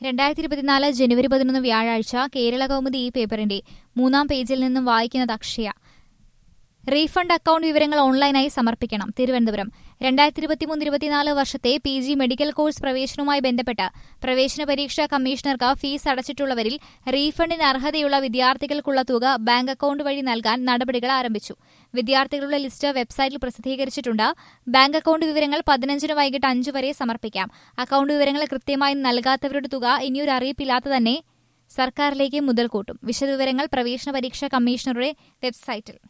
രണ്ടായിരത്തി ഇരുപത്തിനാല് ജനുവരി പതിനൊന്ന് വ്യാഴാഴ്ച കേരള കൗമുദി ഈ പേപ്പറിന്റെ മൂന്നാം പേജിൽ നിന്നും വായിക്കുന്നത് അക്ഷയ റീഫണ്ട് അക്കൗണ്ട് വിവരങ്ങൾ ഓൺലൈനായി സമർപ്പിക്കണം തിരുവനന്തപുരം രണ്ടായിരത്തി ഇരുപത്തിമൂന്ന് ഇരുപത്തിനാല് വർഷത്തെ പി ജി മെഡിക്കൽ കോഴ്സ് പ്രവേശനവുമായി ബന്ധപ്പെട്ട് പ്രവേശന പരീക്ഷാ കമ്മീഷണർക്ക് ഫീസ് അടച്ചിട്ടുള്ളവരിൽ റീഫണ്ടിന് അർഹതയുള്ള വിദ്യാർത്ഥികൾക്കുള്ള തുക ബാങ്ക് അക്കൗണ്ട് വഴി നൽകാൻ നടപടികൾ ആരംഭിച്ചു വിദ്യാർത്ഥികളുടെ ലിസ്റ്റ് വെബ്സൈറ്റിൽ പ്രസിദ്ധീകരിച്ചിട്ടുണ്ട് ബാങ്ക് അക്കൗണ്ട് വിവരങ്ങൾ പതിനഞ്ചിന് വൈകിട്ട് അഞ്ചു വരെ സമർപ്പിക്കാം അക്കൗണ്ട് വിവരങ്ങൾ കൃത്യമായി നൽകാത്തവരുടെ തുക ഇനിയൊരു അറിയിപ്പില്ലാതെ തന്നെ സർക്കാരിലേക്ക് മുതൽ കൂട്ടും വിശദവിവരങ്ങൾ പ്രവേശന പരീക്ഷാ കമ്മീഷണറുടെ വെബ്സൈറ്റിൽ